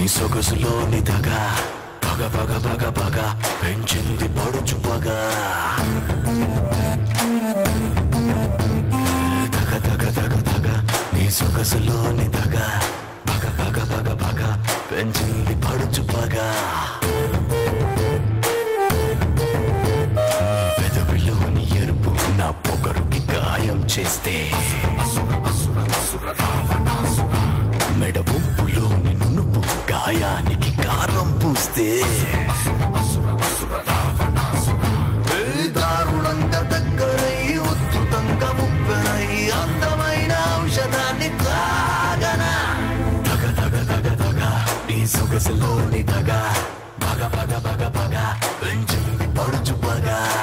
సొగసులోని దగ పగ పగ పగ పగ పెంచింది పడుచు పగ దగ దగ దగ దగ నీ సొగసులోని దగ పగ పగ పగ పగ పెంచింది పడుచు పగ పెదవిలోని ఎరుపు నా పొగరుకి గాయం చేస్తే మెడ వంపులోని నునుపు గాయానికి కారం పూస్తే ఏ దారుణంగా దగ్గరై ఉత్తుతంగా ముప్పెనై అందమైన ఔషధాన్ని తాగనా తగ తగ తగ తగ నీ సొగసులోని తగ పగ పగ పగ పగ పెంచింది పడుచు పగ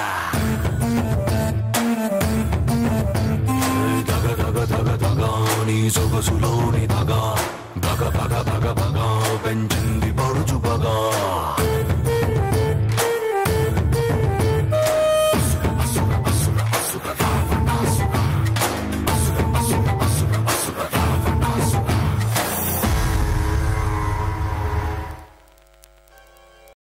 దగ దగ దగ దగ నీ సొగసులోని దగ బగ బగ బగ బగ పెంచింది